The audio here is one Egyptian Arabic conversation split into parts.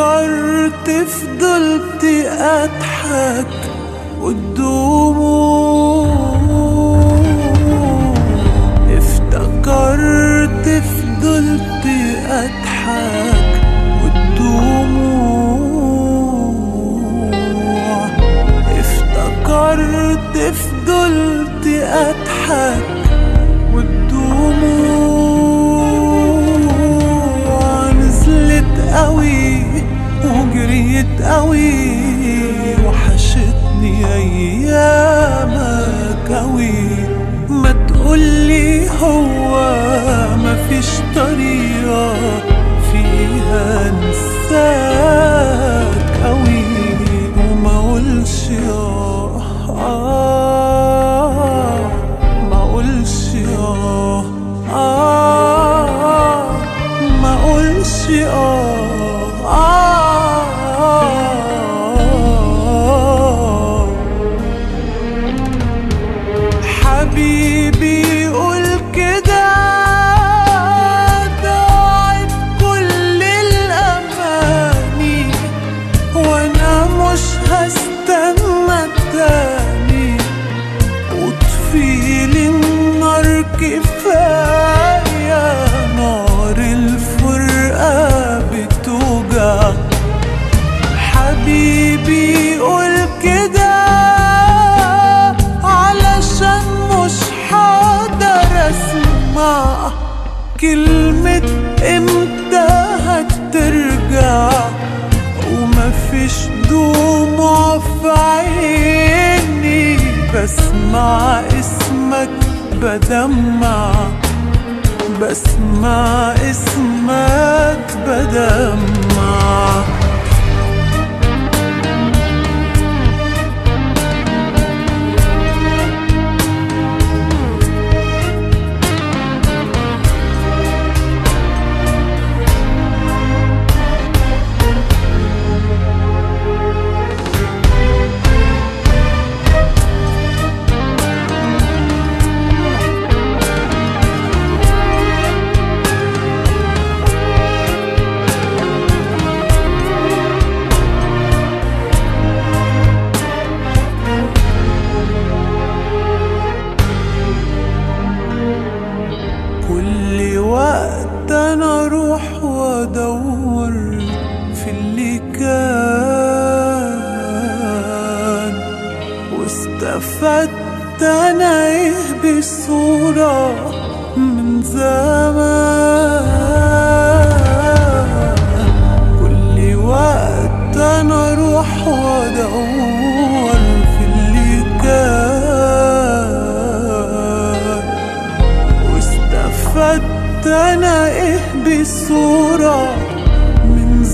افتكرت فضلت اضحك والدموع افتكرت فضلت اضحك والدموع افتكرت فضلت اضحك والدموع نزلت قوي وجريت قوي وحشتني ايامك قوي ما تقولي هو مفيش طريقة فيها انساك قوي وما اقولش آه آه ما اقولش آه آه ما اقولش آه آه حبيبي قول كده ضاعت كل الأماني وأنا مش هستنى تاني وطفيلي النار كفاية نار الفرقة بتوجع حبيبي قول كده علشان مش حقدر اسمع كلمة امتى هترجع ومفيش دموع في عيني بسمع اسمك بدمع بسمع اسمك بدمع كل وقت انا اروح وادور في اللي كان واستفدت انا ايه بالصورة من زمان كل وقت انا اروح وادور في اللي كان واستفدت انا ايه بالصورة من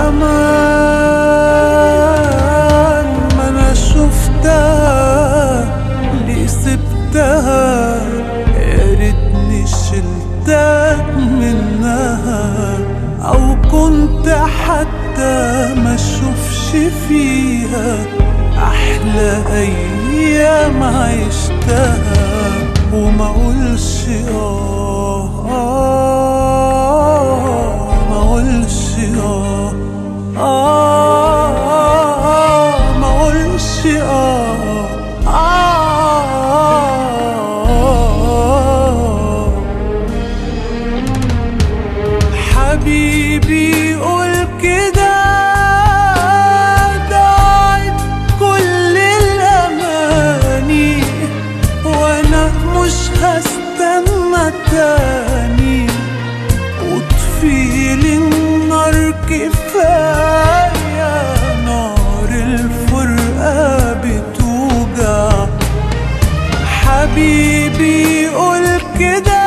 زمان ما انا شفتها ليه سبتها يا ريتني شلتك منها او كنت حتى ما اشوفش فيها احلى ايام عشتها وما اقولش اه آه، ما اقولش اه آه، ما اقولش اه آه حبيبي قول كده ضاعت كل الأماني وأنا مش هستنى تاني وطفيلي النار كفاية نار الفرقة بتوجع حبيبي قول كده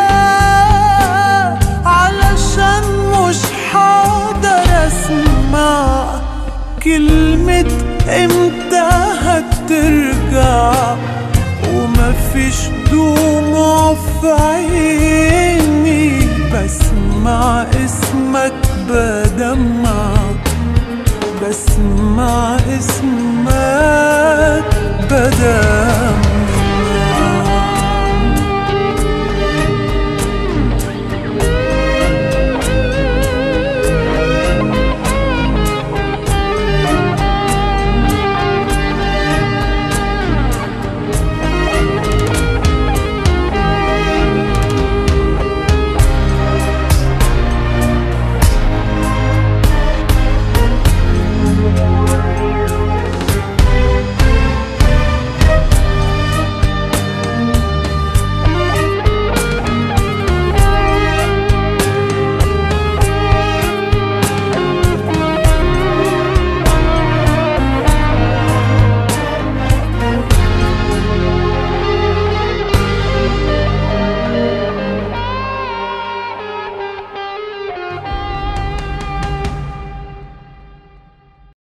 علشان مش حقدر اسمع كلمة امتى هترجع ومفيش دموع في عيني بسمع اسمك بدمع بسمع اسمك